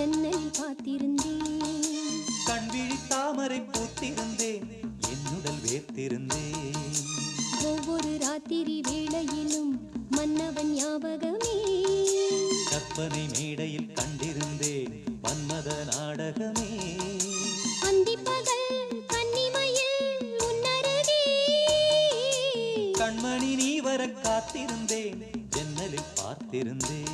ஜன்னலில் பார்த்திருந்தேன் கண்விழி தாமரை பூத்திருந்தேன் என்னுடல் வேர்த்திருந்தேன் ஒவ்வொரு ராத்திரி வேளையிலும் மன்னவன் ஞாபகமே கற்பனை மேடையில் கண்டிருந்தேன் மன்மத நாடகமே அந்திப்பகல் கன்னிமையில் உன்னருகே கண்மணி நீ வர காத்திருந்தேன் ஜன்னலில் பார்த்திருந்தேன்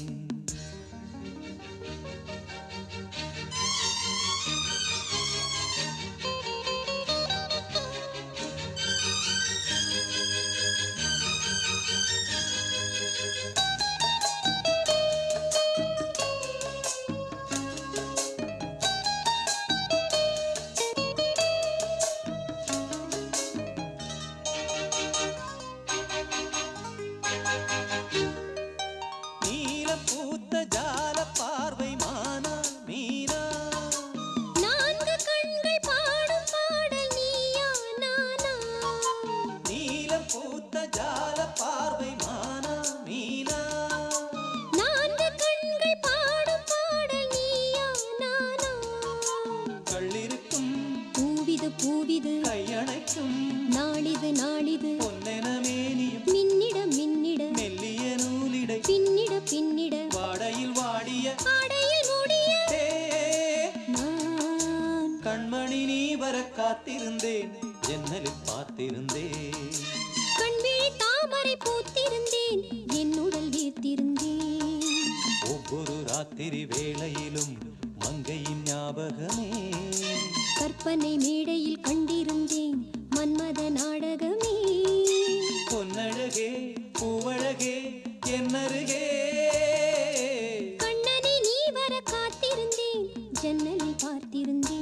நீல பூத்த ஜால பார்வை மானா மீனா நான்கு கண்கள் பாடும் பாடல் நீயா நானா நீல பூத்த ஜால பார்வை மானா மீனா நான்கு கண்கள் பாடும் பாடல் நீயா நானா கள்ளிருக்கும் பூவிது பூவிது கையணைக்கும் நாளிது நாளிது பொன்னென மேனியும் மின்னிட மின்னிட மெல்லிய நூலிடை பின்னிட பின்னிட வாடையில் வாடிய ஆடையில் மூடிய தே நான் கண்மணி நீ வர காத்திருந்தேன் ஜன்னலில் பார்த்திருந்தேன் கண்விழி தாமரை பூத்திருந்தேன் என் உடல் வீர்த்திருந்தேன் ஒவ்வொரு ராத்திரி வேளையிலும் மங்கையின் ஞாபகமே கற்பனை மேடையில் கண்டிருந்தேன் மன்மத நாடகமே பொன்னழகே பூவழகே என்னருகே கண்ணனை நீ வர காத்திருந்தேன் ஜன்னலில் பார்த்திருந்தேன்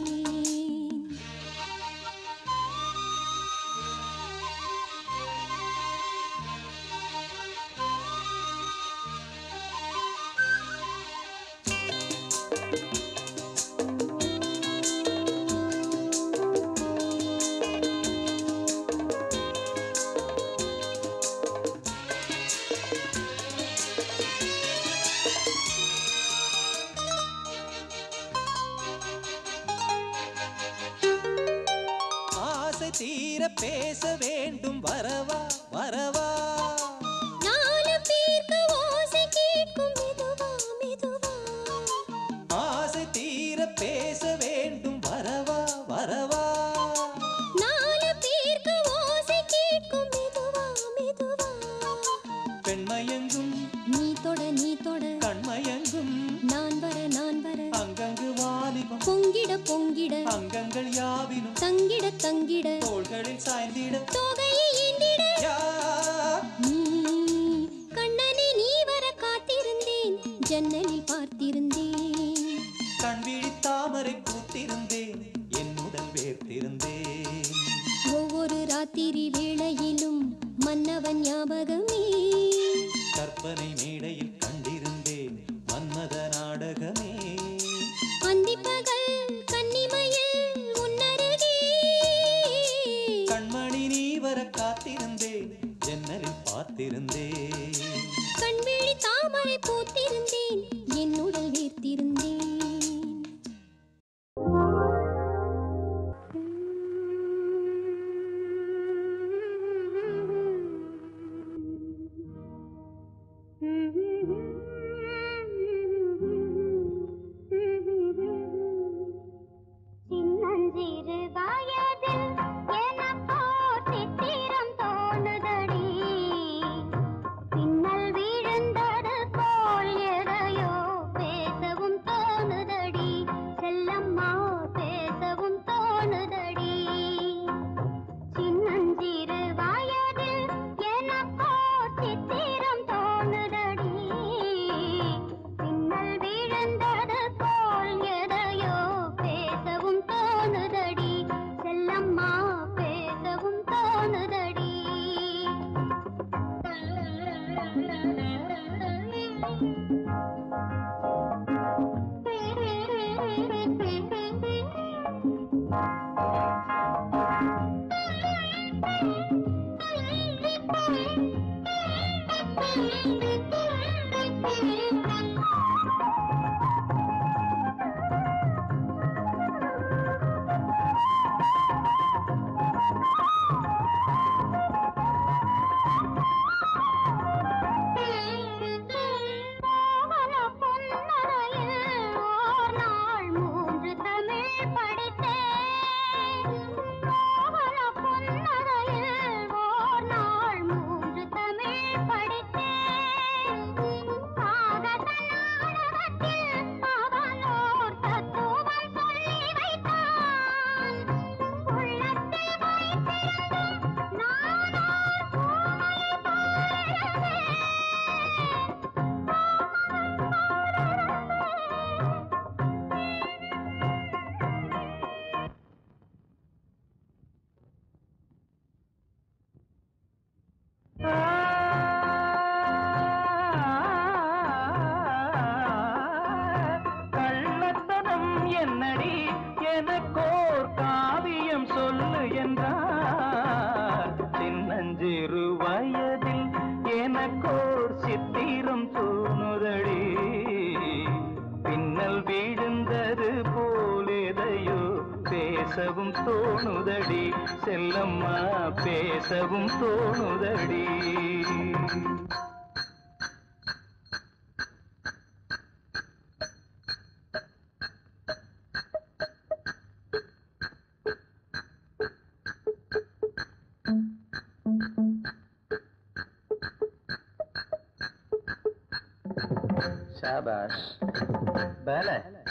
ஆசை தீர பேச வேண்டும் வரவா வரவா நாலு பேருக்கு ஓசை கேட்கும் மெதுவா மெதுவா ஆசை தீர பேச வேண்டும் வரவா வரவா நாலு பேருக்கு ஓசை கேட்கும் மெதுவா மெதுவா பெண்மயங்கும் நீ தொட நீ தொட கண்மயங்கும் நான் வர நான் வர அங்கங்கு வாலிபம் பொங்கிட பொங்கிட அங்கங்கள் யாவினும் தங்கிட தங்கிட தோள்களில் சாய்ந்திட தொகையை எண்ணிட யா நீ கண்ணனை நீ வர காத்திருந்தேன் ஜன்னலில் பார்த்திருந்தேன் கண்விழி தாமரை பூத்திருந்தேன் என்னுடல் வேர்த்திருந்தேன் ஒவ்வொரு ராத்திரி வேளையிலும் மன்னவன் ஞாபகமே கற்பனை மேடையில் கண்டிருந்தேன் மன்மத நாடகமே அந்திப்பகல் கன்னிமையில் உன்னருகே கண்மணி நீ வர காத்திருந்தேன் ஜன்னலில் பார்த்திருந்தேன் கண்விழி தாமரை பூத்திருந்தேன் என் உடல் வீர்த்திருந்தேன் Mm-hmm. என்னடி எனக்கோர் காவியம் சொல்லு என்றார் சின்னஞ்சிறு வயதில் எனக்கோர் சித்திரம் தோணுதடி பின்னல் வீழ்ந்தது போலேதையோ பேசவும் தோணுதடி செல்லம்மா பேசவும் தோணுதடி ஷாபாஷ் பேல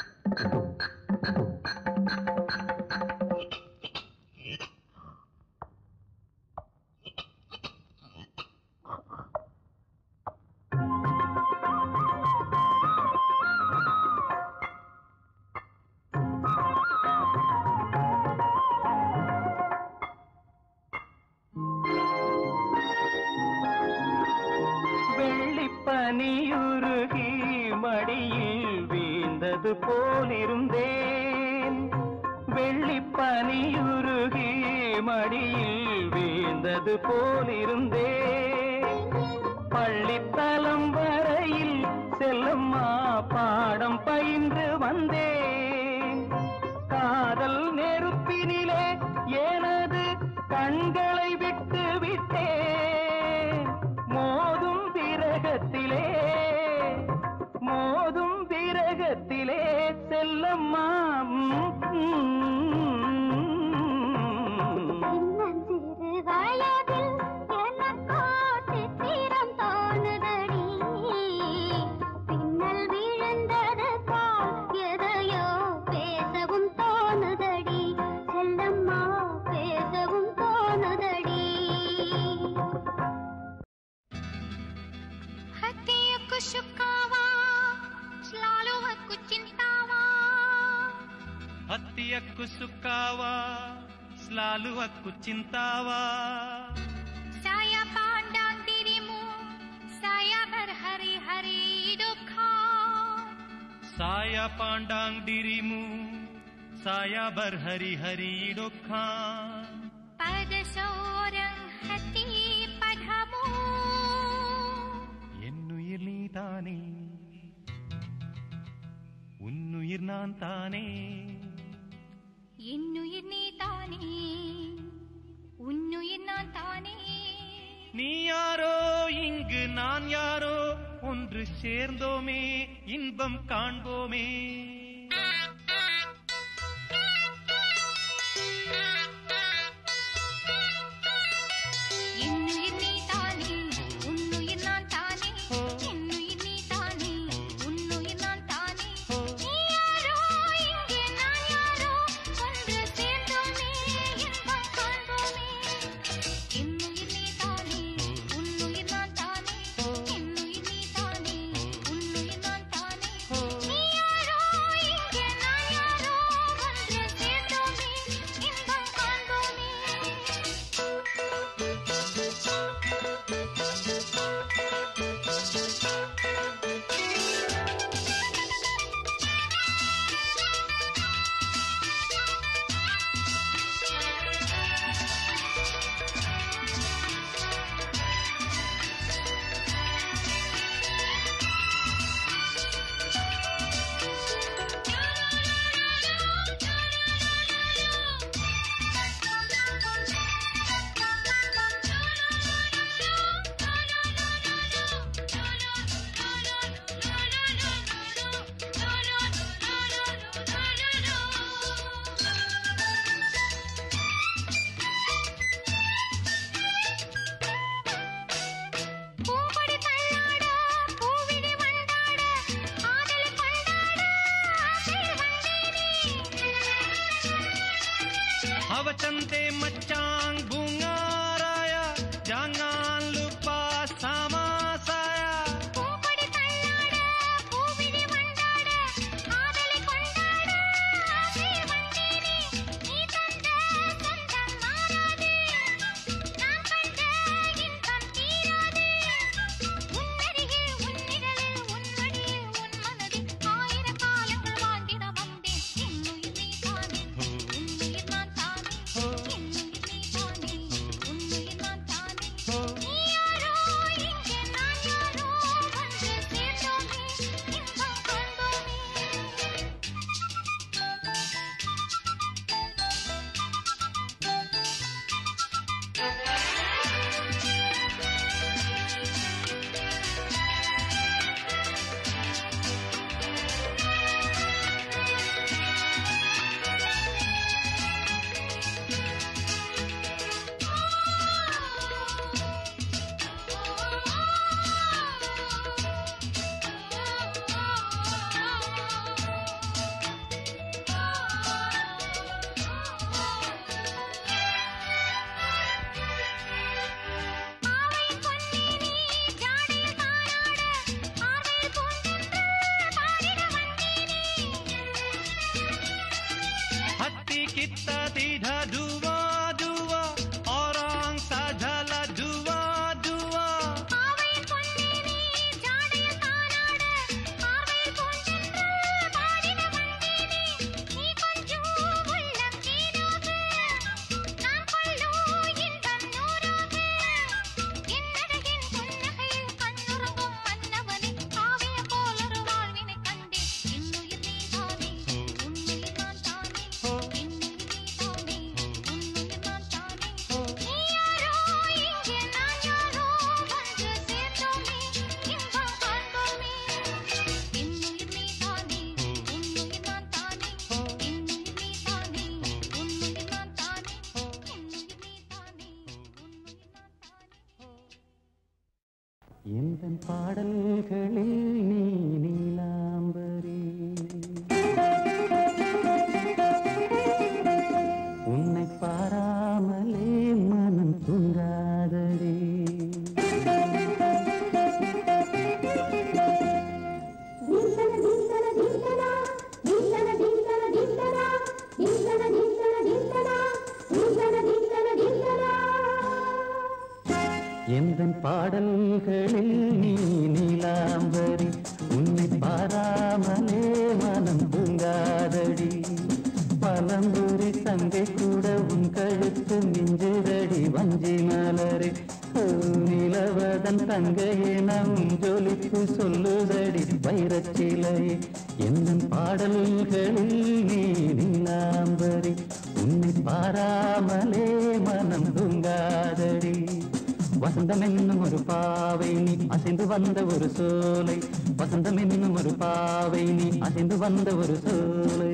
வெள்ளிப்பனியுருகி மடியில் வீழ்ந்தது போலிருந்தேன் வெள்ளிப்பனியுருகி மடியில் வீழ்ந்தது போலிருந்தேன் பள்ளித்தலம் வரையில் செல்லம்மா பாடம் பயின்று வந்தேன் காதல் நெருப்பினிலே எனது கண்களை விட்டு விட்டேன் மோதும் விரகத்திலே மோதும் விரகத்திலே செல்லம்மா ம், ம். சின்னஞ்சிறு வயதில் எனக்கோ சித்திரம் தோணுதடி. பின்னல் விழுந்தது போல் எதையோ பேசவும் தோணுதடி. செல்லம்மா பேசவும் தோணுதடி. హత్యకు శుక్కావా శ్లాలువకు చింతావా ಹತ್ತಿಯಕ್ಕು ಸುಕ್ಕಾವಾ ಸ್ಲಾಲುವಕ್ಕು ಚಿಂತಾವಾ సాయ పాండాంగిరిము సాయ బర్హరి హరి దుఃఖా ಸಾಯ ಪಾಂಡಾಂಗ್ ದಿರಿಮು ಸಾಯ ಬರ್ಹರಿ ಹರಿ ಡೊಕ್ಕಾ పదశౌరం హతి పదము என்னுயிர் நீ தானே உன்னுயிர் நான் தானே என்னுயிர் நீ தானே உன்னுயிர் நான் தானே நீ யாரோ இங்கு நான் யாரோ ஒன்று சேர்ந்தோமே இன்பம் காண்போமே என்னுயிர் நீ தானே உன்னுயிர் நான் தானே என்னுயிர் நீ தானே உன்னுயிர் நான் தானே நீ யாரோ இங்கே நான் யாரோ ஒன்று சேர்ந்தோமே இன்பம் காண்போமே என்னுயிர் நீ தானே உன்னுயிர் நான் தானே என்னுயிர் நீ தானே உன்னுயிர் நான் தானே நீ யாரோ இங்கே நான் யாரோ ஒன்று சேர்ந்தோமே இன்பம் காண்போமே பூம்பொடி தள்ளாட பூவிழி வண்டாட ஆதலை கொண்டாட ஆசை வந்தேனே அவச்சந்தே மச்சாங் பூங்காராயா ஜாங்கான் லுப்பா சாமாசாயா பூம்பொடி தள்ளாட பூவிழி வண்டாட ஆதலை கொண்டாட ஆசை வந்தேனே நீ தந்த சொந்தம் மாறாது நான் கண்ட இன்பம் தீராது உன்னருகே உன்னிடலில் உன்மடியில் உன் மனதில் ஆயிரம் காலங்கள் வாழ்ந்திட வந்தேன் Titta dida dua dua Orang sajala dua dua ஆவையின் பொன்னே நீ ஜாடையில் தானாட பார்வையில் பூஞ்சென்று பாடிட வந்தேனே நீ கொஞ்சம் உள்ளம் தேனாக நான் கொள்ளும் இன்பம் நூறாக என்னழகின் புன்னகையில் கண்ணுறங்கும் மன்னவனே காவிய போலொரு வாழ்வினை கண்டேன் என்னுயிர் நீதானே உன்னுயிர் நான் தானே என்னுயிர் நீதானே உன்னுயிர் நான் தானே நீ யாரோ இங்கே நான் யாரோ வந்து சேர்ந்தோமே இன்பம் காண்போமே என்னுயிர் நீதானே உன்னுயிர் நான் தானே என்னுயிர் நீதானே உன்னுயிர் நான் தானே என்னுயிர் நீதானே உன்னுயிர் நான் தானே எந்தன் பாடல்களில் நீ நீலாம்பரி உன்னை பாராமலே மனம் தூங்காதடி எந்தன் பாடல்களில் நீ நீலாம்பரி உன்னை பாராமலே மனம் தூங்காதடி பழம்புரி சங்கை கூட உன் கழுத்து மிஞ்சுதடி வஞ்சி மலரே ஓ, நிலவதன் தங்கையே நம் ஜொலிப்பு சொல்லுதடி வைரச்சிலையே எந்தன் பாடல்களில் நீ நீலாம்பரி உன்னை பாராமலே மனம் தூங்காதடி வசந்தம் என்னும் ஒரு பாவை நீ அசைந்து வந்த ஒரு சோலை வசந்தம் என்னும் ஒரு பாவை நீ அசைந்து வந்த ஒரு சோலை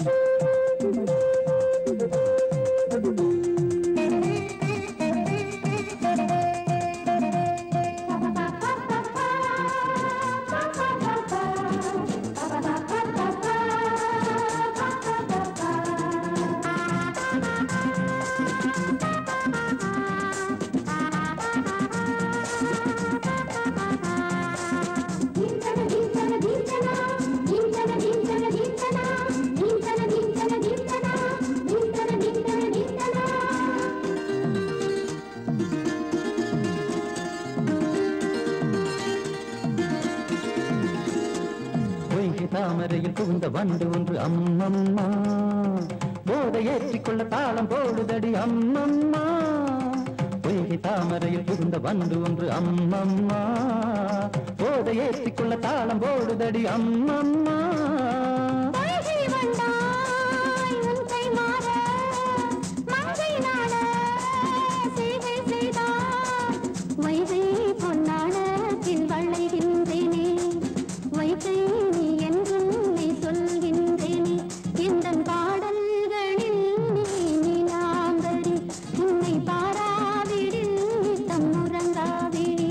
பொய்கை தாமரையில் புகுந்த வண்டு ஒன்று அம்மம்மா போதை ஏற்றிக்கொள்ள தாளம் போடுதடி அம்மம்மா பொய்கை தாமரையில் புகுந்த வண்டு ஒன்று அம்மம்மா போதை ஏற்றிக்கொள்ள தாளம் போடுதடி அம்மம்மா பொய்கை வந்தாய் உன் கை மாற மங்கை நாட செய்கை செய்தாய் வைகை பொன்னாட பின் வளைகின்றேனே வைகை நீ என்றும் நீ சொல்கின்றேனே எந்தன் பாடல்களில் நீ நீலாம்பரி உன்னை பாராவிடில் தம் உறங்காவிடி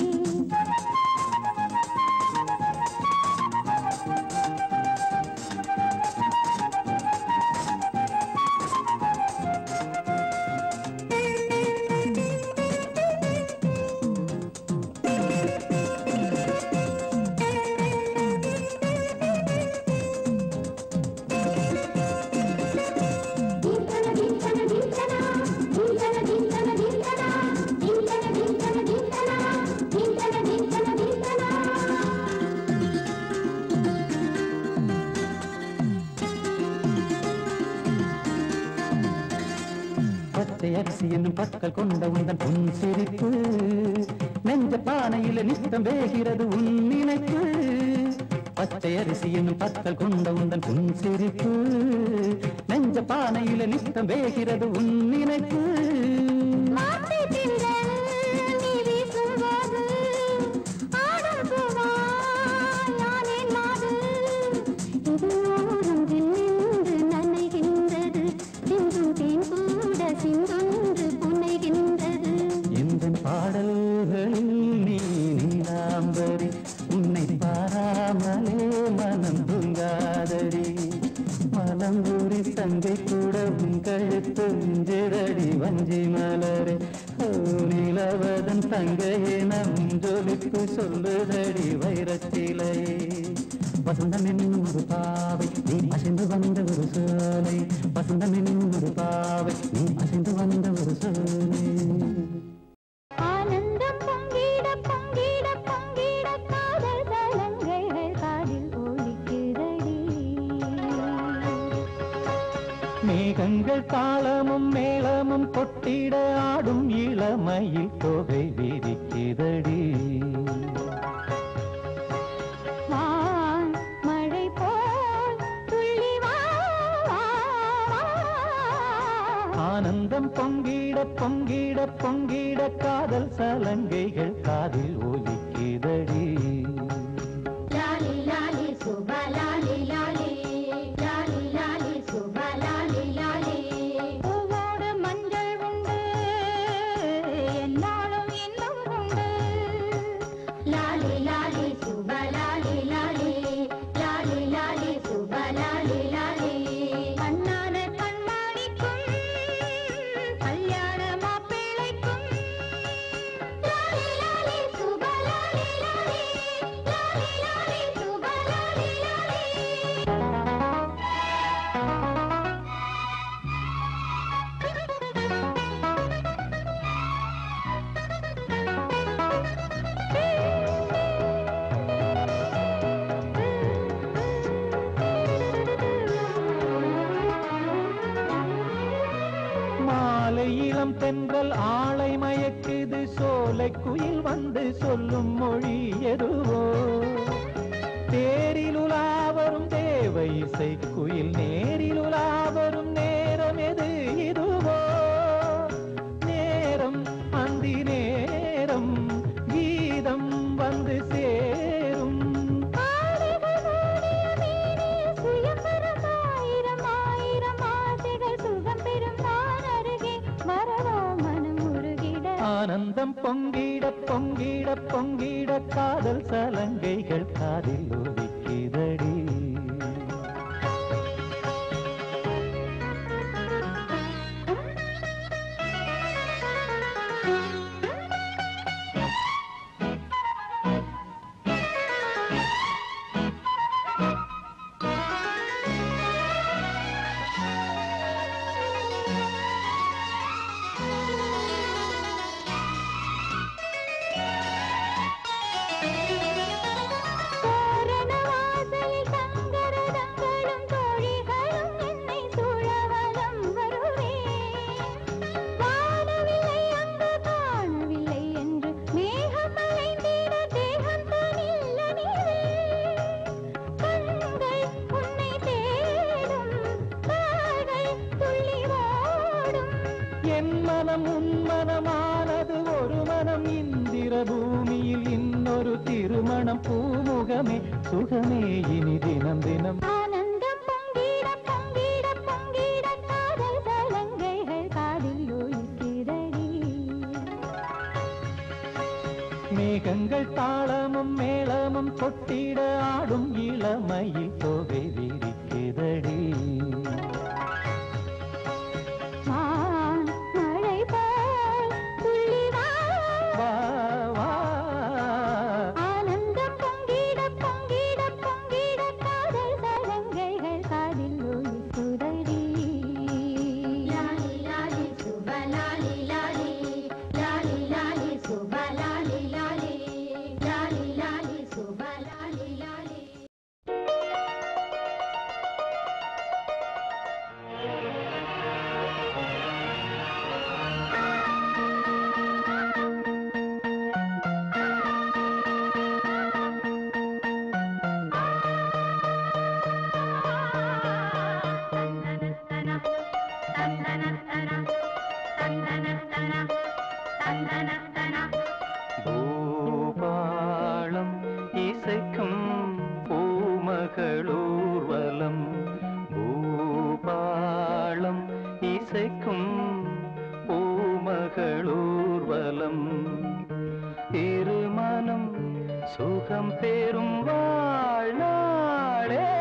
பச்சை அரிசி என்னும் பற்கள் கொண்ட உந்தன் பொன் சிரிப்பு நெஞ்ச பானையில நித்தம் வேகிறது உன் நினைப்பு பச்சை அரிசி என்னும் பற்கள் கொண்ட உந்தன் பொன் சிரிப்பு நெஞ்ச பானையில நித்தம் வேகிறது உன் நினைப்பு மாத்தி திங்கள் நீ வீசும்போது ஆடும் பூவாய் யானேன் மாது இது ஓரம் நின்று நனைகின்றது சிந்தும் தேன் கூட சிந்தொன்று புனைகின்றது எந்த பாடல்களில் நீ நீலாம்பரி உன்னை பாராமலே மனம் தூங்காதடி மலம்பூரி சங்கை கூட உன் கழுத்து மிஞ்சிடடி வஞ்சி மலரே ஓ நிலவதன் தங்கையே நம் ஜொலிப்பு சொல்லுதடி வைரச்சிலையே வசந்தம் என்னும் ஒரு பாவை நீ அசைந்து வந்த ஒரு சோலை வசந்தம் என்னும் ஒரு பாவை நீ அசைந்து வந்த ஒரு சோலை ஆனந்தம் பொங்கிட பொங்கிட பொங்கிட காதல் சலங்கைகள் காதில் ஒலிக்குதடி மேகங்கள் தாளமும் மேளமும் கொட்டிட ஆடும் இளமையில் தொகை விரிக்குதடி வான் மழை போல் துள்ளி வா வா, வா. ஆனந்தம் பொங்கிட பொங்கிட பொங்கிட காதல் சலங்கைகள் காதில் ஒலிக்குதடி லாலி லாலி சுபா லாலி லாலி லாலி லாலி சுபா லாலி லாலி பூவோடு மஞ்சள் உண்டு என்னாலும் இன்னும் உண்டு லாலி லாலி சுபா லாலி லாலி லாலி லாலி சுபா லாலி லாலி கண்ணான கண்மாணிக்கும் கல்யாண மாப்பிள்ளைக்கும் லாலி லாலி சுபா லாலி லாலி லாலி லாலி சுபா லாலி மாலை இளம் தென்றல் ஆளை மயக்குது சோலை குயில் வந்து சொல்லும் மொழி எதுவோ தேரில் உலாவரும் தேவ இசை குயில் நேரில் உலாவரும் நேரம் எது இதுவோ நேரம் அந்தி நேரம் கீதம் வந்து சேரும் சுயம்பரம் ஆயிரம் ஆயிரம் ஆசைகள் சுகம் பெறும் நான் அருகே வரவா மனம் உருகிட ஆனந்தம் பொங்கிட பொங்கிட பொங்கிட காதல் சலங்கைகள் காதில் ஒலிக்குதடி தோரண வாசலில் சங்கரதங்களும் தோழிகளும் என்னை சூழவலம் வருவே வானவில்லை அங்கு காணவில்லை என்று மேகம் அலைந்திட தேகம் தனில்ல நீவே கண்கள் உன்னை தேடும் கால்கள் துள்ளி ஓடும் என் மனம் உன் மனமானது ஒரு மனம் இந்திர பூமியில் இன்னொரு திருமணம் பூமுகமே சுகமே இனி தினம் தினம் ஆனந்தம் பொங்கிட பொங்கிட பொங்கிட காதல் சலங்கைகள் காதில் ஒலிக்கிறடி மேகங்கள் தாளமும் மேளமும் கொட்டிட ஆடும் இளமையில் தொகை விரிக்குதடி வான் மழை போல் துள்ளி வா வா வா ஆனந்தம் பொங்கிட பொங்கிட பொங்கிட காதல் சலங்கைகள் காதில் ஒலிக்குதடி லாலி லாலி சுப லாலி லாலி லாலி லாலி சுப லாலி லாலி லாலி லாலி சுப லாலி லாலி பூபாளம் இசைக்கும் பூமகளூர்வலம் பூபாளம் இசைக்கும் பூமகளூர்வலம் இருமனம் சுகம் பெறும் வாழ்நாளே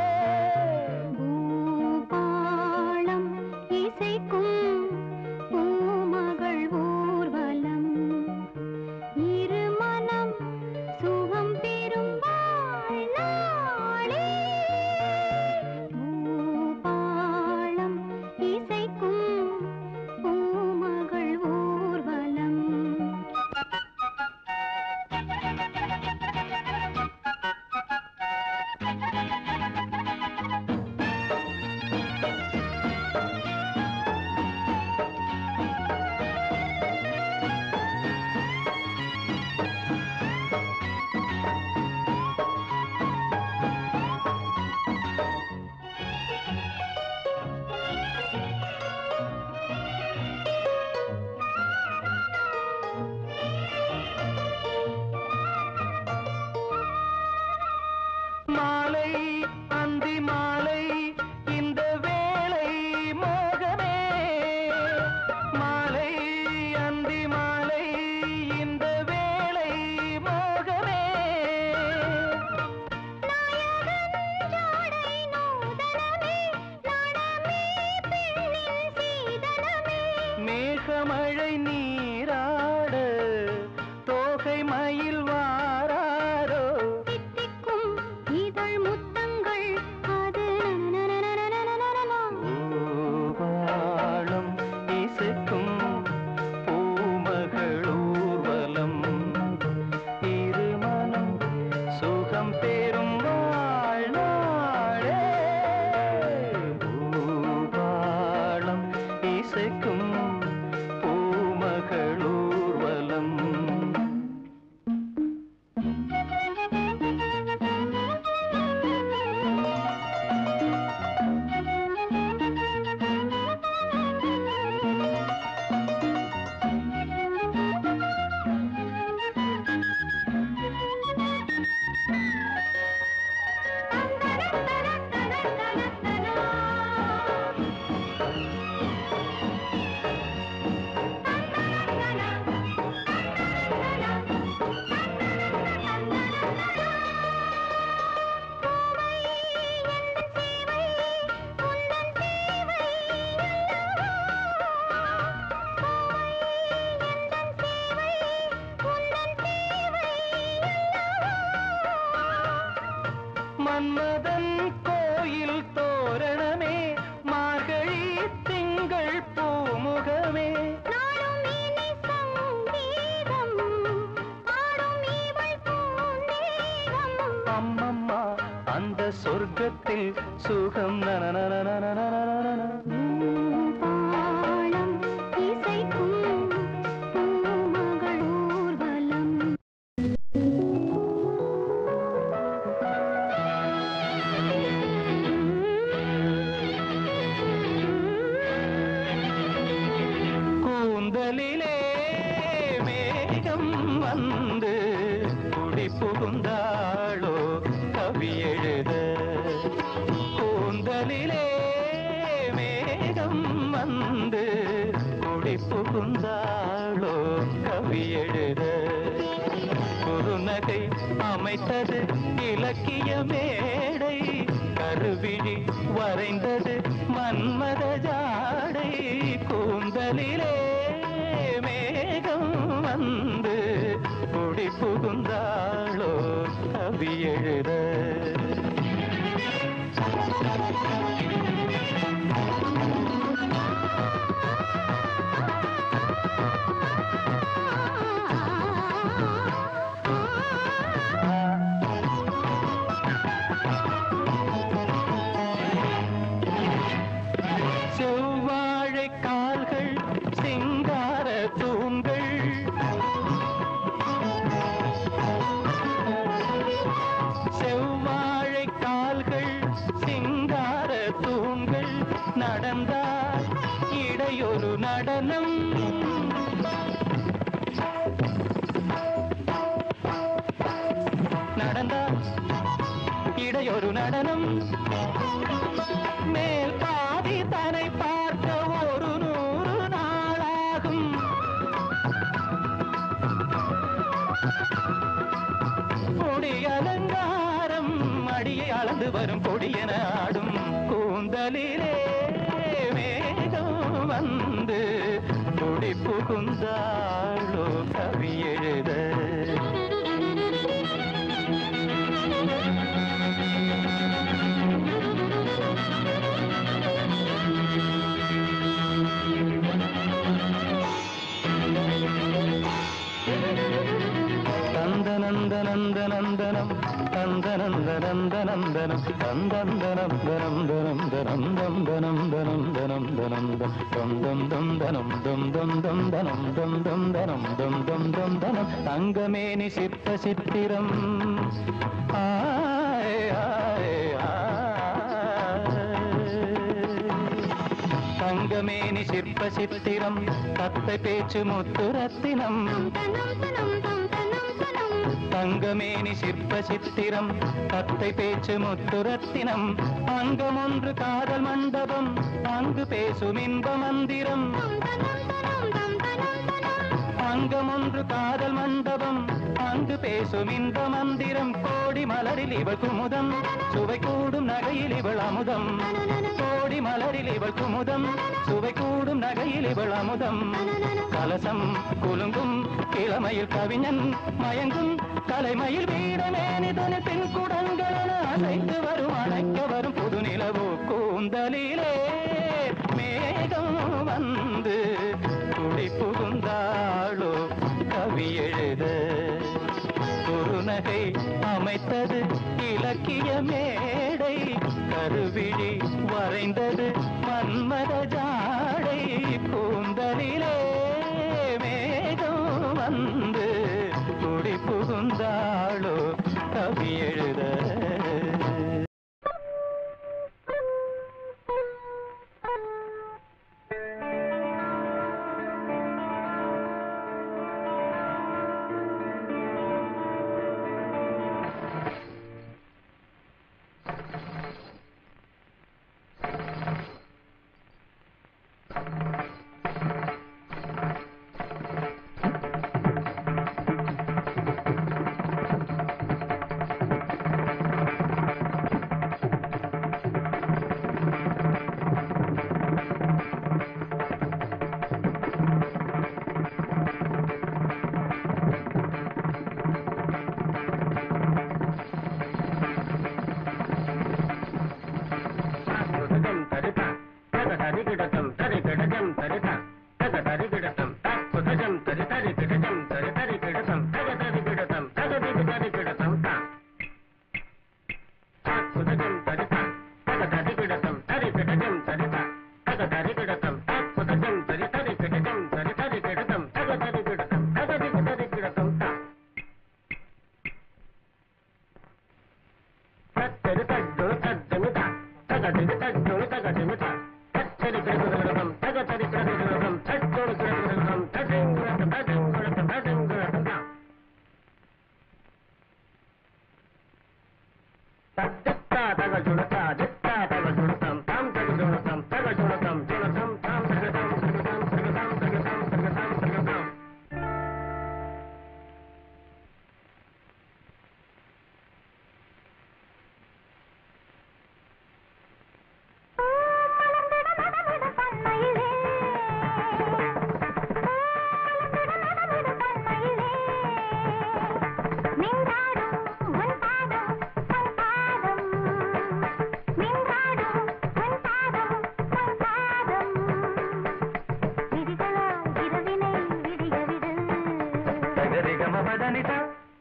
பூபாளம் இசைக்கும் பூமகள் ஊர்வலம் இருமனம் சுகம் பெறும் வாழ்நாளே மன்மதன் கோயில் தோரணமே மார்கழி திங்கள் பூமுகமே நாளும் இனி சங்கீதம் பாடும் இவள் பூந்தேகம் அம்மம்மா அந்த சொர்க்கத்தில் சுகம் நனநனநனநனநனநன. பாடம் இசைக்கும் பூமகள் ஊர்வலம் கூந்தலிலே மேகம் வந்து குடி புகுந்தாளோ கவி எழுத கூந்தலிலே மேகம் வந்து குடி புகுந்தாளோ கவி எழுத குறுநகை அமைத்தது இலக்கிய மேடை கருவிழி வரைந்தது மன்மத ஜாடை கூந்தலிலே மேகம் வந்து குடி புகுந்தாளோ கவி எழுத செவ்வாழை கால்கள் சிங்கார தூண்கள் செவ்வாழை கால்கள் சிங்கார தூண்கள் நடந்தால் இடையொரு நடனம் நடந்தால் இடையொரு நடனம் மேல் பாதி தன்னை பார்க்க ஒரு நூறு நாளாகும் கொடி அலங்காரம் அடியை அளந்து வரும் கொடியென ஆடும் கூந்தலிலே மேகம் வந்து குடி புகுந்தாளோ கவி எழுத நந்தனந்தனந்தனந்தனம் நந்தனந்தனந்தனந்தனம் நந்தந்தனம் தனம் தனம் தனம் தனம் தனம் தனம் தனம் தம் தம் தனம் தம் தம் தம் தனம் தம் தம் தனம் தம் தம் தம் தனம் தங்கமேனி சிற்ப சித்திரம் ஆய் ஆய் ஆய் தங்கமேனி சிற்ப சித்திரம் தத்தை பேச்சு முத்து ரத்தினம் தனம் தனம் தம் தனம் தனம் தங்கமேனி சிற்ப சித்திரம் தத்தை பேச்சு முத்து ரத்தினம் அங்கம் ஒன்று காதல் மண்டபம் அங்கு பேசும் இன்ப மந்திரம் தம் தனம் தனம் தம் தனம் தனம் அங்கம் ஒன்று காதல் மண்டபம் அங்கு பேசும் இன்ப மந்திரம் கோடி மலரில் இவள் குமுதம் சுவை கூடும் நகையில் இவள் அமுதம் கோடி மலரில் இவள் குமுதம் சுவை கூடும் நகையில் இவள் அமுதம் கலசம் குலுங்கும் இளமையில் கவிஞன் மயங்கும் கலைமயில் வீரமேனிதனு பின் குடங்களென அசைத்து வரும் அணைக்க வரும் புது நிலவு கூந்தலிலே மேகம் வந்து குடி புகுந்தாளோ கவி எழுத குறுநகை அமைத்தது இலக்கிய மேடை கருவிழி வரைந்தது மன்மத ஜாடை கூந்தலிலே மேகம் வந்து குடி புகுந்தாளோ கவி எழுத தஜோடு தக திமிதா தச்சரி கிடகுதம் தக தரி கிடகுதம் தச்சோடு கிடகுதம் தஜங்குடகம் தஜங்குடகம் தஜங்குடகம் தத்தா தக ஜுடதா தித்தா தக ஜுடதம் தாம் தக ஜுடதம் தக ஜுடதம் ஜுடதம் தாம் தகதம் தகதம் தகதம் தகதம் தகதம் தகதம் சகரிகம பதனிதா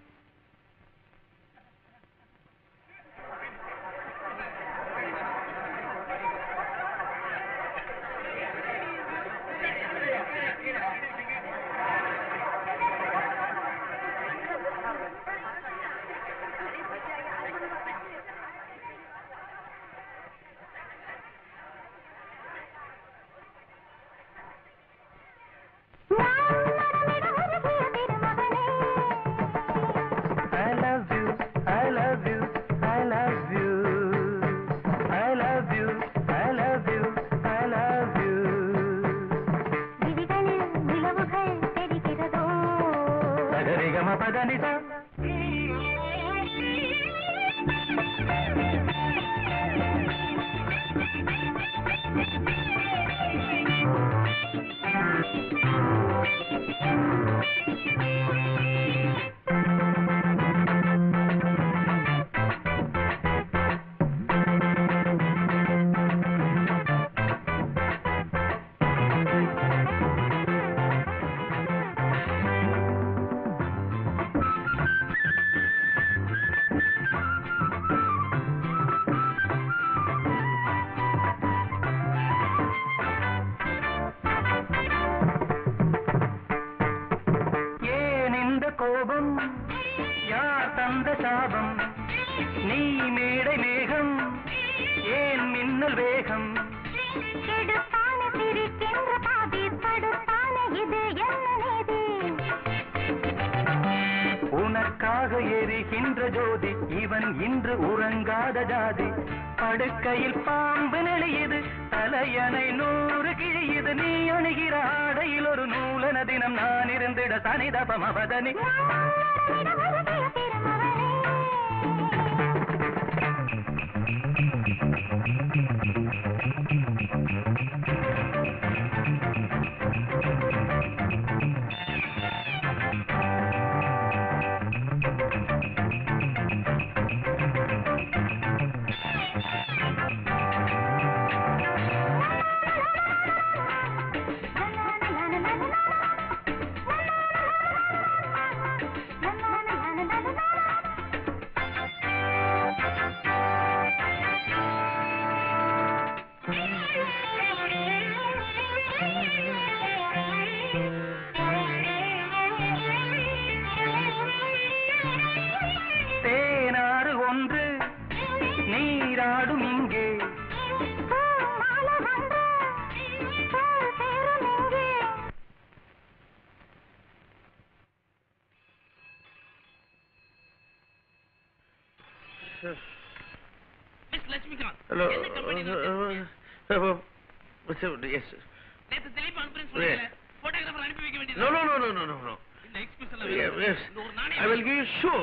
I love you, I love you, I love you. I love you, I love you, I love you. சகரிகம பதனிதா ஏன் இந்த கோபம் யார் தந்த சாபம் நீ மேடை மேகம் ஏன் மின்னல் வேகம் உனக்காக எரிகின்ற ஜோதி இவன் இன்று உறங்காத ஜாதி படுக்கையில் பாம்பு நெளியுது தலையணை நூறு கிழியுது நீ அணுகிற ஆடையில் ஒரு நூலன தினம் நான் இருந்திட சனிதபம் அவதனி தேனாறு ஒன்று நீராடும் இங்கே மிஸ் லட்சுமிகாந்த் ஹலோ என்ன கம்பெனில எஸ் நேத்து திலீப் அனுப்புறேன்னு சொன்னீங்கல்ல போட்டோகிராஃபர் அனுப்பி வைக்க வேண்டியது no no no no no no இந்த எக்ஸ்பிரஸ் எல்லாம் வேணும். எஸ் இந்த ஒரு ஐ நாணயம் வில் கிவ் யூ ஷோ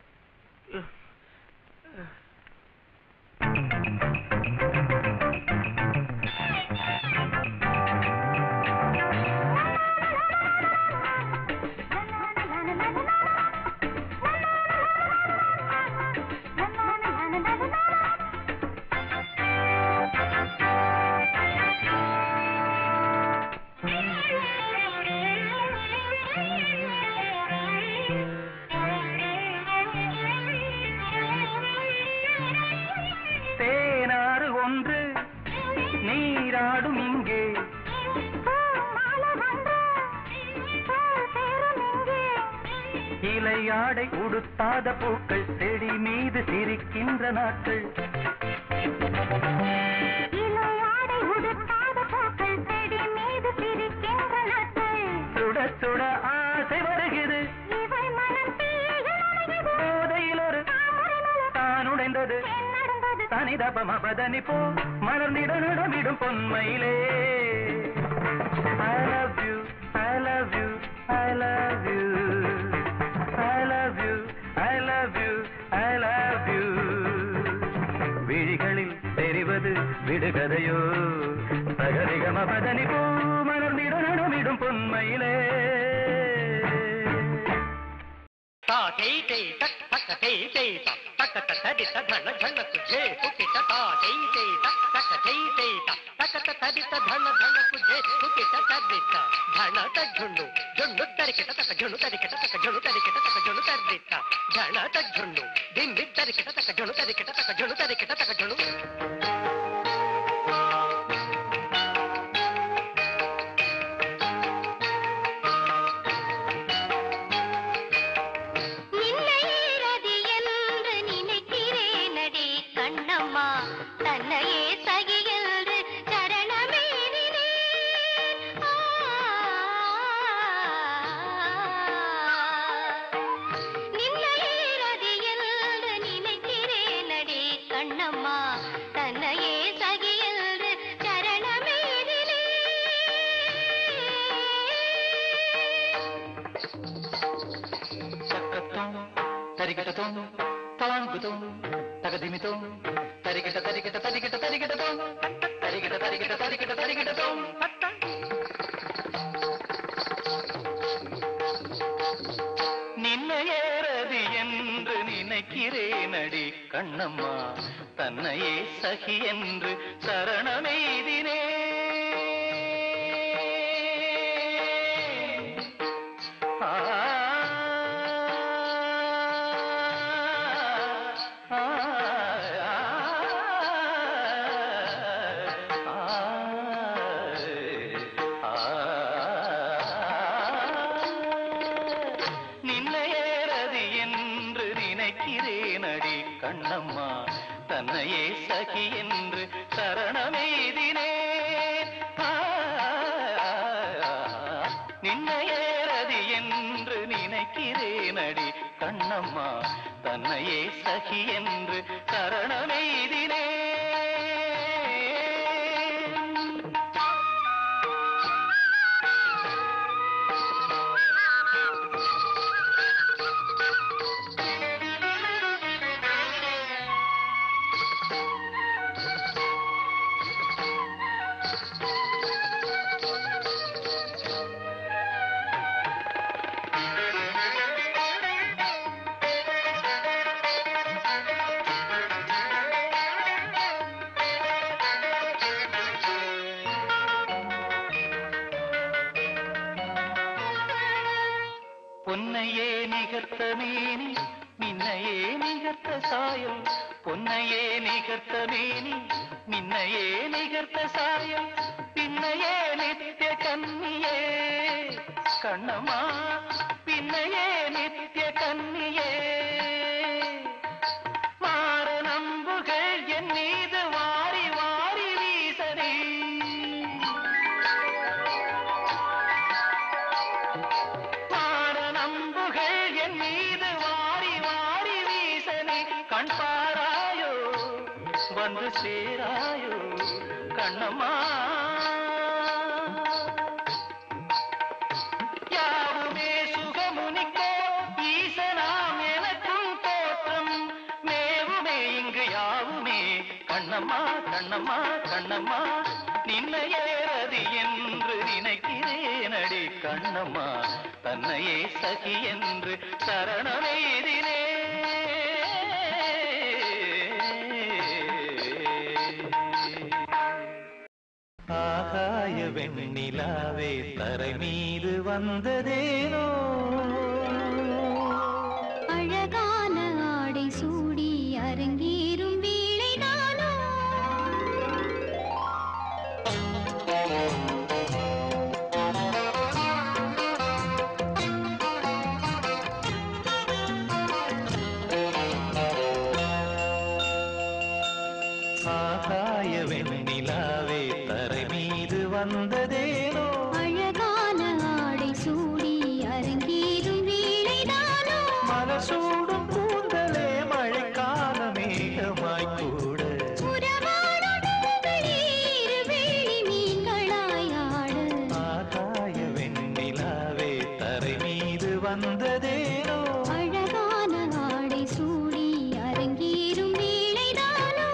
தேனாறு ஒன்று நீராடும் இங்கே இலையாடை உடுத்தாத பூக்கள் செடி மீது சிரிக்கின்ற நாட்கள் இள நடந்தது தனிதப மபதனி போ மலர்ந்திட நடமிடும் பொன்மையிலே I love you, I love you, I love you. I love you, I love you, I love you. விழிகளில் தெரிவது விடுகதையோ சகரிகம பதனி போ மலர்ந்திட நடமிடும் பொன்மையிலே ತಾ ತೈ ತೈ ತಕ್ ತಕ್ಕ ತೈ ತೈ ತ ತಕ್ಕ ತ ತದಿ ತ ಧಣ ಧಣ ಕುಜೆ ಕುಕಿಟ ತಾ ತೈ ತೈ ತಕ್ ತಕ್ಕ ತೈ ತೈ ತ ತಕ್ಕ ತ ತದಿ ತ ಧಣ ಧಣ ಕುಜೆ ಕುಕಿಟ ತದಿ ತ ಧಣ ತ ಝುಂಡು ಝುಂಡು ತರಿಕಿಟ ತಕ ಝುಂಡು ತರಿಕಿಟ ತಕ ಝುಂಡು ತರಿಕಿಟ ತಕ ಝುಂಡು ತರ್ದಿ ತ ಧಣ ತ ಝುಂಡು ದಿಂಬಿ ತರಿಕಿಟ ತಕ ಝುಂಡು ತರಿಕಿಟ ತಕ ಝುಂಡು ತರಿಕಿಟ ತಕ ಝುಂಡು நின்னையேறது என்று நினைக்கிறேனடி கண்ணம்மா தன்னையே சகி என்று சரணமேறினேன் ஆ. நின்னையேறது என்று நினைக்கிறேனடி கண்ணம்மா தன்னையே சகி என்று சரணமேறினேன் చక్కతం తరిగటతం తలాంగుతం తగదిమితం తరిగట తరిగట తరిగట తరిగటతం తరిగట తరిగట తరిగట తరిగటతం நின்னையேறது என்று நினைக்கிறேனடி கண்ணம்மா தன்னையே சகி என்று சரணமெய்தினே ஆ ஆ நின்னையேறது என்று நினைக்கிறேனடி கண்ணம்மா தன்னையே சகி என்று சரணமெய்தினே நின்னையேறது என்று நினைக்கிறேனடி கண்ணம்மா தன்னையே சகி என்று சரணமெய்தினே பொன்னையே நிகர்த்த மேனி மின்னையே நிகர்த்த சாயம் பொன்னையே நிகர்த்த மேனி மின்னையே நிகர்த்த சாயம் பின்னையே நித்திய கன்னியே கண்ணம்மா பின்னையே நித்திய கன்னியே மாற நம்புகள் என் மீது வாரி வாரி வீசனே பார நம்புகள் என் மீது வாரி வாரி வீசனே கண் பாராயோ வந்து சேராயோ கண்ணம்மா யாவுமே சுகமுனிக்கோ ஈசனாம் எனக்கும் தோற்றம் மேவுமே இங்கு யாவுமே கண்ணம்மா கண்ணம்மா கண்ணம்மா நின்னையேறது என்று நினைக்கிறேனடி கண்ணம்மா தன்னையே சகி என்று சரணமெய்தினே ஆகாய வெண்ணிலாவே தரை மீது வந்ததேனோ அழகான ஆடை சூடி அரங்கேறும் வேளை நானோ ஆகாய வெண்ணிலாவே தரை மீது வந்ததேனோ அழகான ஆடை சூடி அரங்கேறும் வேளை நானோ மலர் சூடும் கூந்தலே மழைக்கால மேகம் வந்ததேனோ அழகான ஆடை சூடி அரங்கேறும் வேளைதானோ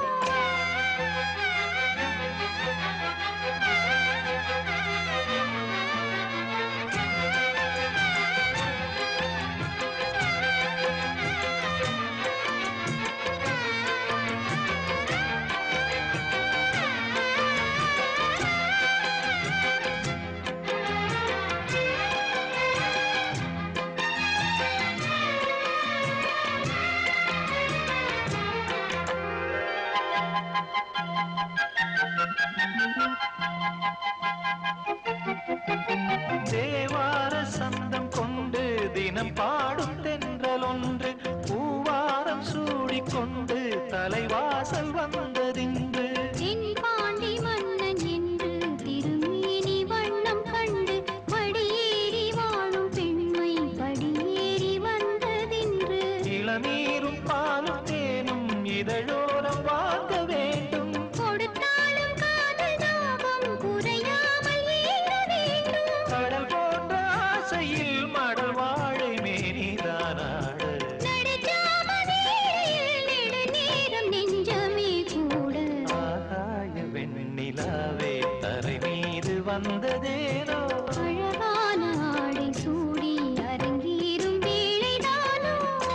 தேவார சந்தம் கொண்டு தினம் பாடும் தென்றல் ஒன்று பூவாரம் சூடிக்கொண்டு தலைவாசல் வந்ததின்று தென் பாண்டி மன்னன் என்று திருமேனி வண்ணம் கண்டு படியேறி வாழும் பெண்மை படியேறி வந்ததென்று இளநீரும் பாலும் தேனும் இதழோரம் வாங்க வேண்டும் கொடுத்தாலும் காதல் தாபம் குறையாமல் ஏற வேண்டும் கடல் போன்ற ஆசையில் மடல் வாழை மேனிதானாடு நடுஜாம வேளையில் நெடுநேரம் நெஞ்சமே கூட ஆகாய வெண்ணிலாவே தரை மீது வந்ததேனோ அழகான ஆடை சூடி அரங்கேறும் வேளைதானோ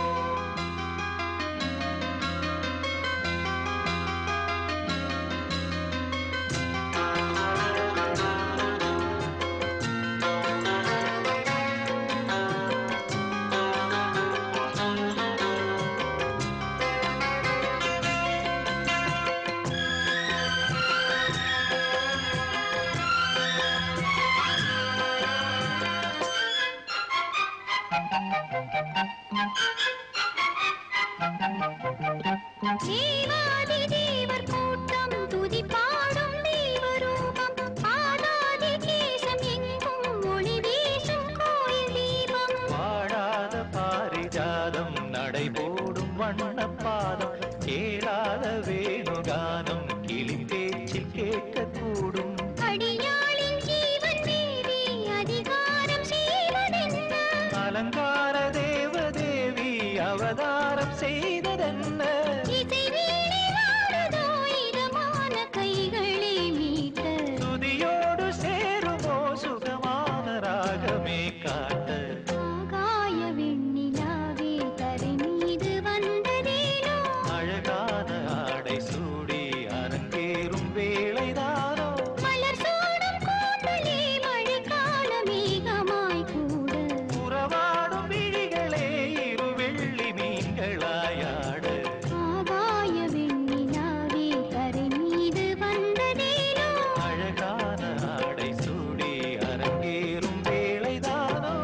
தேவாதி தேவர் கூட்டம் துதி பாடும் தெய்வரூபம் ஆதாதி கேசம் எங்கும் ஒளி வீசும் கோயில் தீபம் வாழாத பாரிஜாதம் நடைபோடும் வண்ணப்பாதம் கேளாத வேணுகானம் கிளி பேச்சில் கேட்கக்கூடும் அடியாளின் ஜீவன் தேவி அதிகாரம் செய்வதென்ன அலங்கார தேவதேவி அவதாரம் செய்ததென்ன இசை வீணை வாடுதோ இதமான கைகளே மீட்ட துதியோடு சேருமோ சுகமான ராகமே காட்ட ஆகாய வெண்ணிலாவே தரை மீது வந்ததேனோ அழகான ஆடை சூடி அரங்கேறும் வேளைதானோ மலர் சூடும் கூந்தலே மழைக்கால மேகமாய் கூட உறவாடும் விழிகளே இரு வெள்ளி மீன்களாயாட ஆகாய வெண்ணிலாவே தரை மீது வந்ததேனோ அழகான ஆடை சூடி அரங்கேறும் வேளைதானோ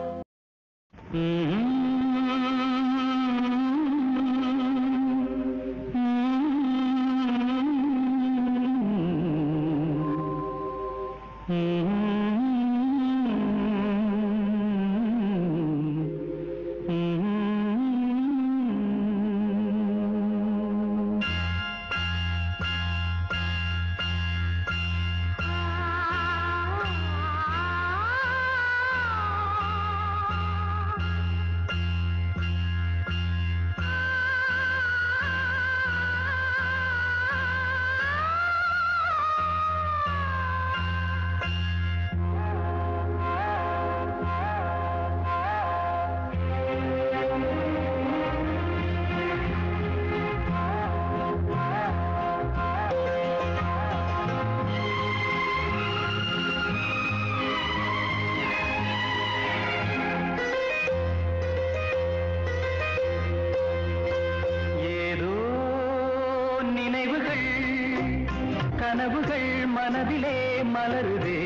ஏதோ நினைவுகள் கனவுகள் மனதிலே மலருதே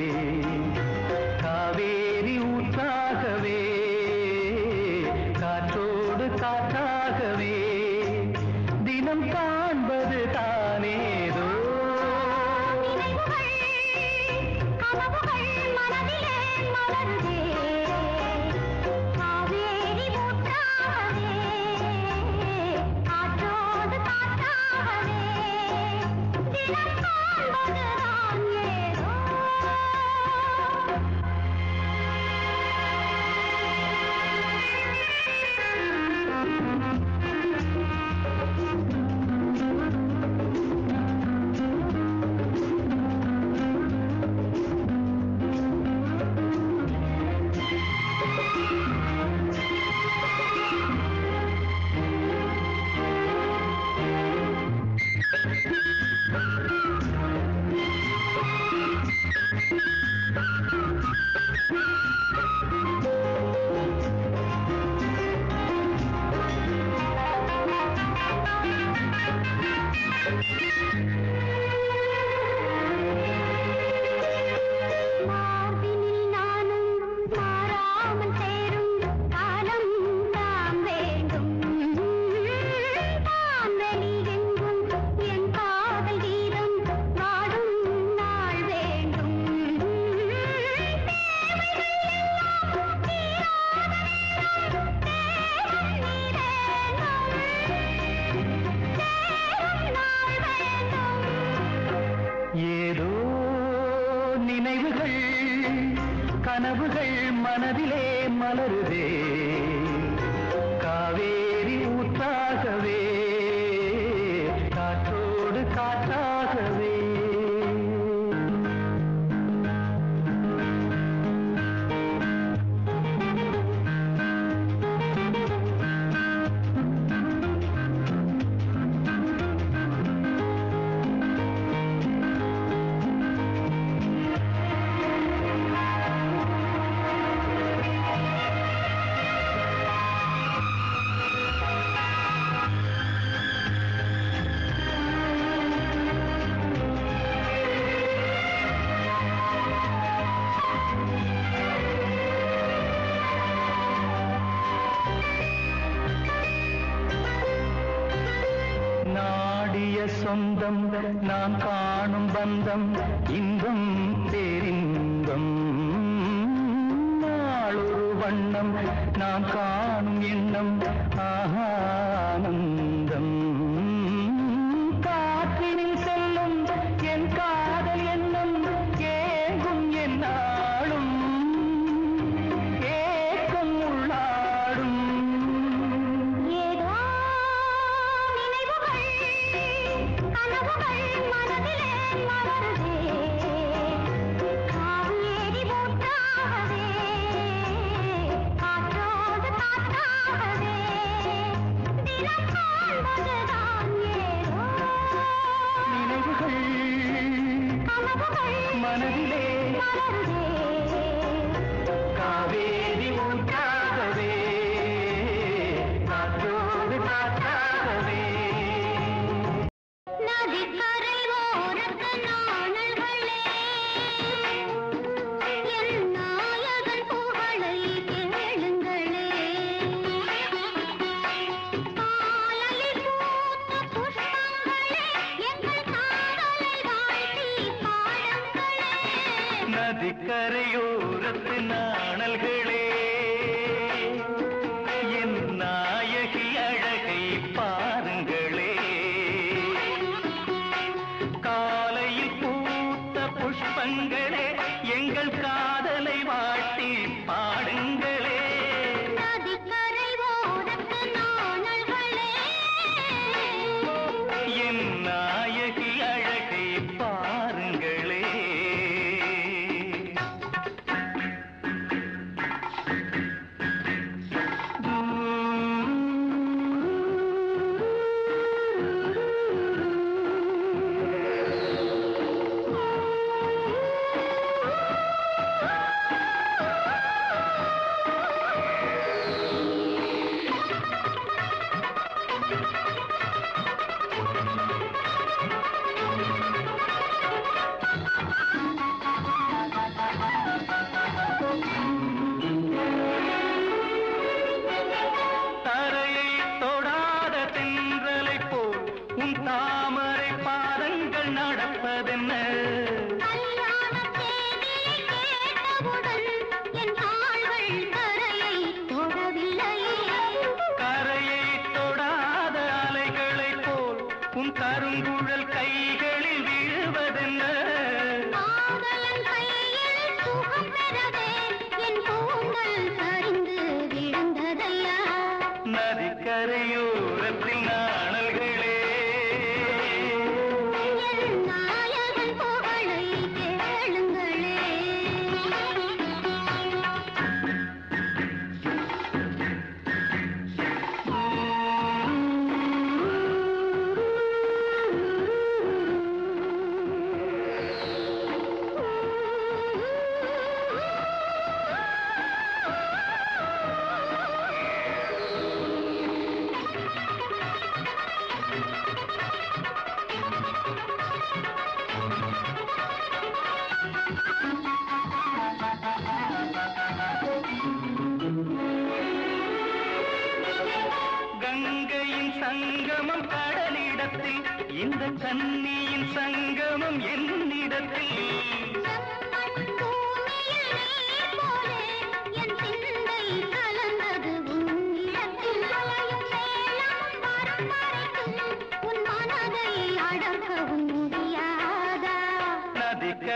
காவேரி ஊற்றாகவே காற்றோடு காற்றாகவே தினம் காண்பது தானேதோ கனவுகள் மனதிலே மலருதே காவேரி ஊற்றாகவே காற்றோடு காற்றாகவே தினம் காண்பதுதான் ஏதோ நினைவுகள் கனவுகள் மனதிலே மலருதே காவேரி ஊத்தாகவே காற்றோடு காற்றாகவே நாடிய சொந்தம் நாம் காணும் பந்தம் இன்பம் பேரின்பம் நாளொரு வண்ணம் நாம் காணும் எண்ணம் ஆனந்தம் காற்றினில் செல்லும் என் காதல் எண்ணம் ஏங்கும் என்னாலும் ஏக்கம் உள்ளாடும் ஏதோ நினைவுகள் கனவுகள் மனதிலே மலருதே காவேரி மூட்டாகவே காற்றோடு காற்றாகவே தினம் காண்பதுதான் ஏதோ நினைவுகள் கனவுகள் மனதிலே மலருதே காவேரி ஊற்றாகவே காற்றோடு காற்றாகவே நதிக்கரை ஓரத்து நாணல்களே என் நாயகன் புகழை கேளுங்களே காலையில் பூத்த புஷ்பங்களே எங்கள் காதலை வாழ்த்தி பாடுங்களே நதிக்கரையோரத்து நாணல்களே என் நாயகி அழகை பாருங்களே காலையில் பூத்த புஷ்பங்களே எங்கள் காதலை வாட்டி பாடுங்களே நதிக்கரை ஓரத்து நாணல்களே என் நாயகி அழகை பாருங்களே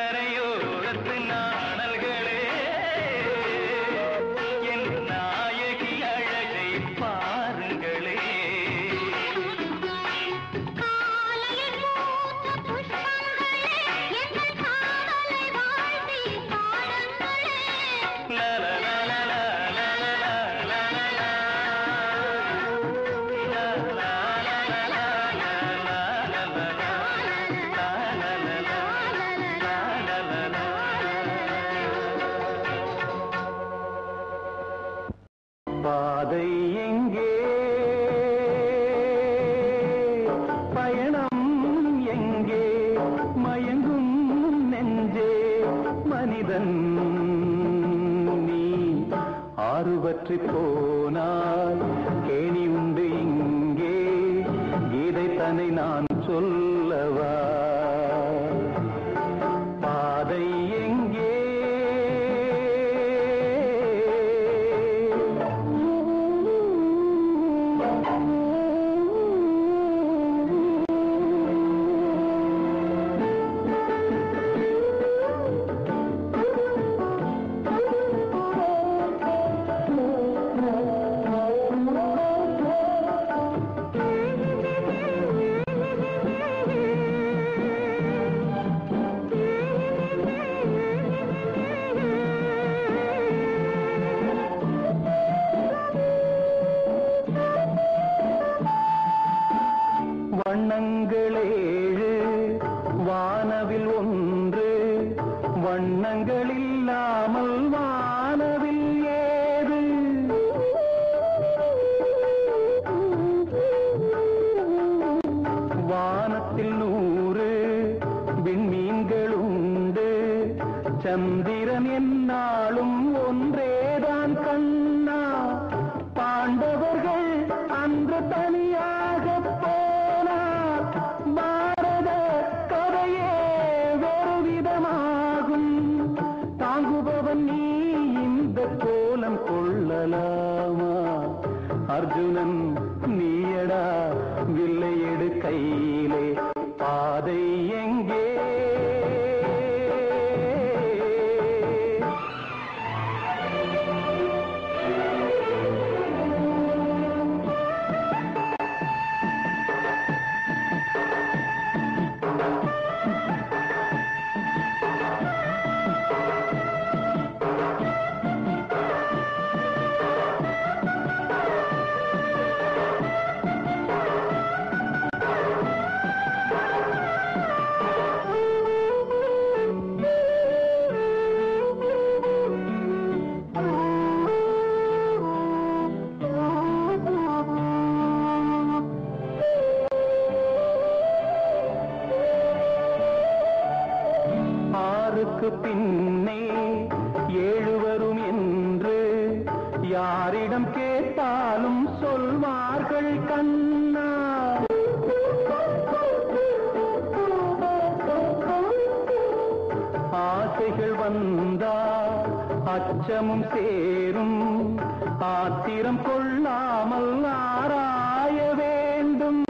கரையோரத்து நாணல்களே என் நாயகி அழகை பாருங்களே காலையில் பூத்த புஷ்பங்களே எங்கள் காதலை வாழ்த்தி பாடுங்களே லா லா லா லா லா லா லா லா லா லா லா. லா லா லா லா லா லா லா லா லா லா. லா லா லா லா லா லா லா லா. பாதை எங்கே பயணம் எங்கே மயங்கும் நெஞ்சே மனிதன் நீ ஆறுபற்றி போனால் கேணி உண்டு இங்கே கீதை தன்னை நான் சொல்லவா பாதை எங்கே வண்ணங்களேழு வானவில் ஒன்று வண்ணங்கள் இல்லாமல் வானவில் ஏது வானத்தில் நூறு விண்மீன்கள் உண்டு சந்திரன் என்னாலும் ஒன்றேதான் கண்ணா பாண்டவர்கள் அன்று தனியாக போனார் பாரத கதையே வேறு விதமாகும் தாங்குபவன் நீ இந்த கோலம் கொள்ளலாமா அர்ஜுனன் நீயடா வில்லை எடு கையிலே பாதை எங்கே ஆறுக்கு பின்னே ஏழு வரும் என்று யாரிடம் கேட்டாலும் சொல்வார்கள் கண்ணா ஆசைகள் வந்தா அச்சமும் சேரும் ஆத்திரம் கொள்ளாமல் ஆராய வேண்டும்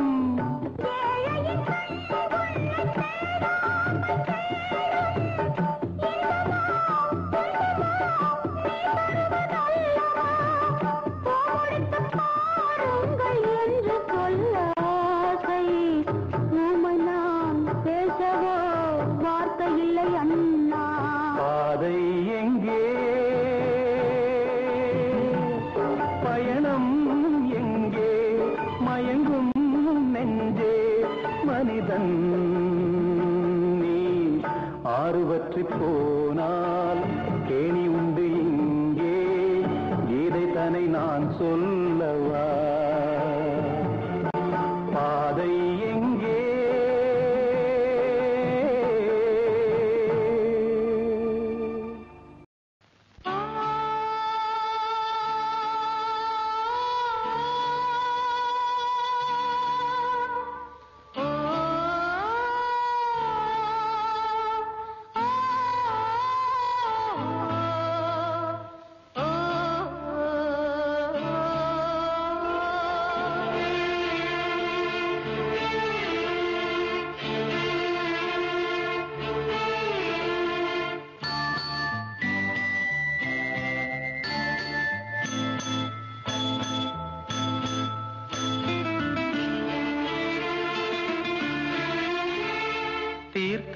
பாருங்கள் என்று சொல்ல ஆசை உமை நான் பேசவோ வார்த்தை இல்லை அண்ணா பாதை எங்கே பயணம் எங்கே மயங்கும் நெஞ்சே மனிதன் நீ ஆறுபற்றி போனால் கேணி உண்டு இங்கே கீதை தன்னை நான் சொல்லவா பாதை எங்கே ஆ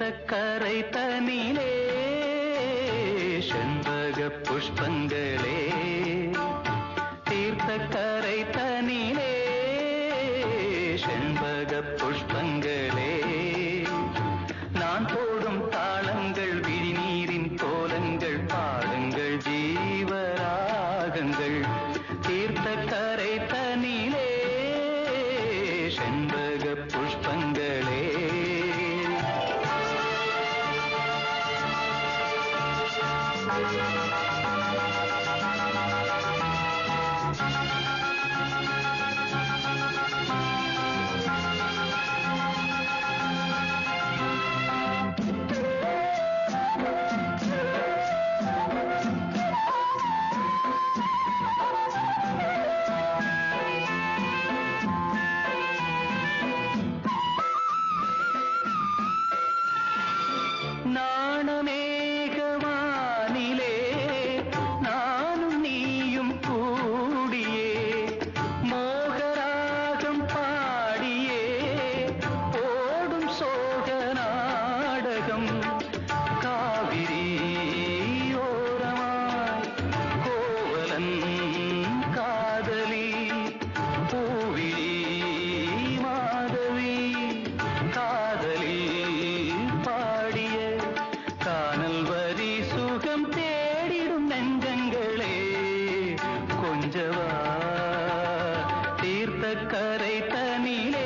தீர்த்தக்கரை தனிலே செண்பக புஷ்பங்களே தீர்த்தக்கரை தனிலே செண்பக புஷ்பங்களே நான் போடும் தாளங்கள் விழிநீரின் கோலங்கள் பாடுங்கள் ஜீவராகங்கள் தீர்த்தக்கரை தனிலே செண்பக புஷ்பங்களே நாணமேகவானிலே நானும் நீயும் கூடியே மோகராகம் பாடியே ஓடும் சோக நாடகம் காவிரி ஓரமாய் கோவலன் காதலி பூவிழி மாதவி காதலி பாடிய காணல் வரி சுகம் தேடிடும் நெஞ்சங்களே கொஞ்சவா தீர்த்தக்கரை தனிலே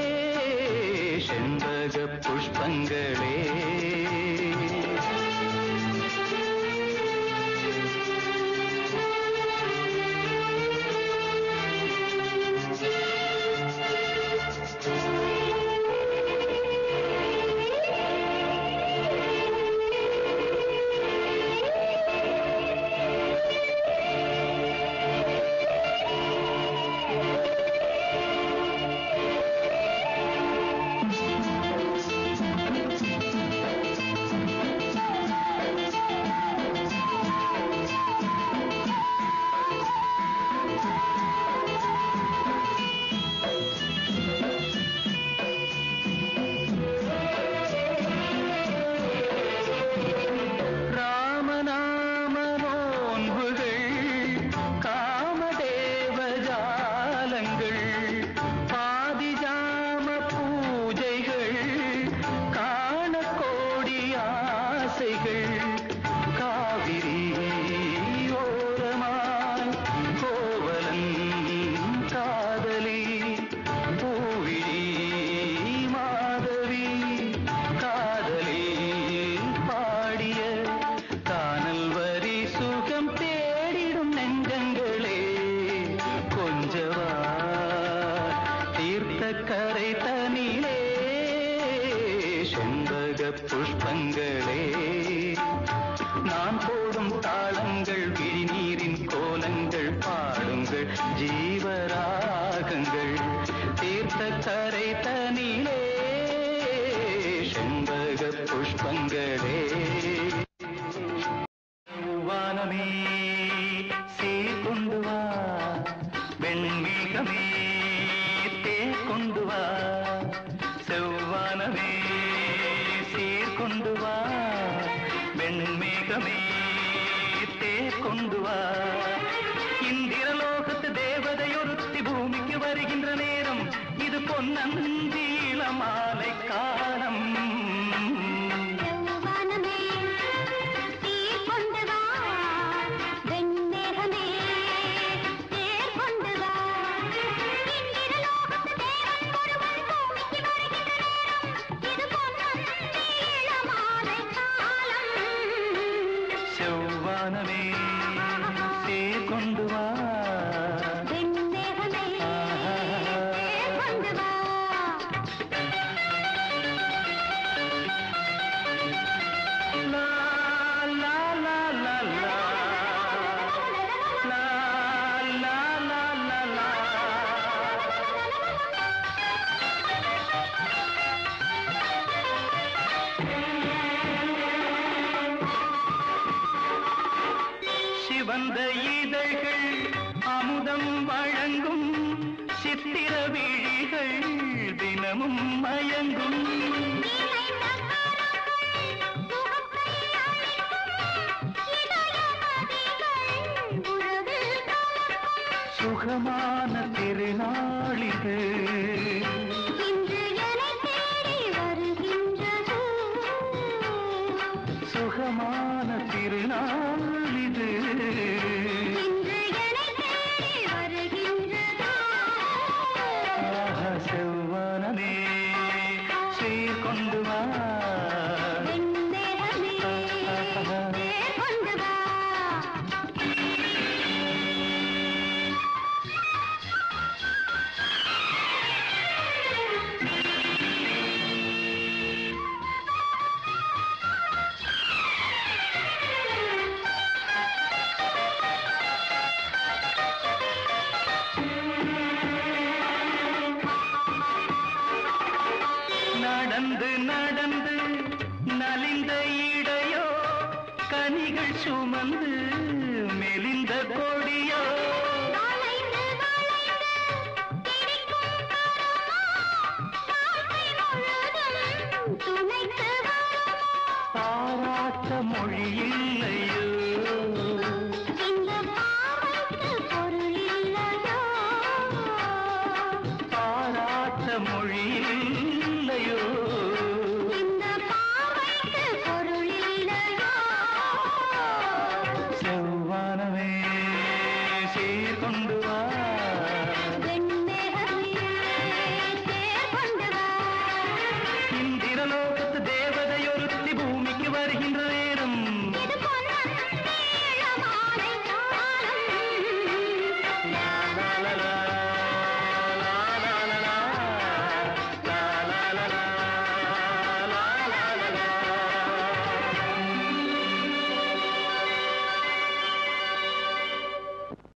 செண்பக புஷ்பங்களே ராமநாம நோன்புகள் காமதேவ ஜாலங்கள் பாதிஜாம பூஜைகள் காண கோடி ஆசைகள் காவிரி ஓரமாய் கோவலன் காதலி பூவிழி மாதவி காதலி பாடிய காணல் வரி சுகம் தேடிடும் நெஞ்சங்களே கொஞ்சவா தீர்த்தக்கரை தனிலே செண்பக புஷ்பங்களே நான் போடும் தாளங்கள் விழிநீரின் கோலங்கள் பாடுங்கள் ஜீவராகங்கள் தீர்த்தக்கரை தனிலே செண்பக புஷ்பங்களே வானமே சீர்கொண்டு வா வெண்மேகமே தேர்கொண்டு வா செவ்வானமே சீர்கொண்டு வா வெண்மேகமே தேர்கொண்டு வா இந்திரலோகத்து தேவதையொருத்தி பூமிக்கு வருகின்ற நேரம் இது பொன்னஞ்சி இளமாலை காலம் யௌவனமே தீர் கொண்டு வா வெண்மேகமே தேர் கொண்டு வா இந்திரலோகத்து தேவன் ஒருவன் பூமிக்கு வருகின்ற நேரம் இது பொன்னந்தி இளமாலை காலம் செவ்வானமே சீர்கொண்டு வா வெண்மேகமே தேர் கொண்டு வா லா, லா, லா, லா, லா. லா, லா, லா, லா, லா. சிவந்த இதழ்கள் அமுதம் வழங்கும் சித்திர விழிகள் தினமும் மயங்கும் நீலைந்த கரம் சுகமான திருநாளிது இன்று என்னை தேடி வருகின்றது சுகமான திருநாளிது இன்று என்னை தேடி வருகின்றது ஆஹா, செவ்வனமே சீர்கொண்டு வா வெண்மேகமே தேர் கொண்டு வா நடந்து நடந்து நலிந்த இடையோ கனிகள் சுமந்து மெலிந்த கொடியோ வளைந்து வளைந்து பிடிக்கும் கரமா வாழ்க்கை முழுதும் துணைக்கு வருமா பாராட்ட மொழி இல்லையோ இந்த பாவைக்கு பொருள் இல்லையோ பாராட்ட மொழி இல்லையோ இந்த பாவைக்கு பொருள் இல்லையோ செவ்வானமே சீர்கொண்டு வா வெண்மேகமே தேர் கொண்டு வா இந்திரலோகத்து தேவதையொருத்தி பூமிக்கு வருகின்ற நேரம் இது பொன்னன் நீளமாலை காலம் லா, லா, லா, லா.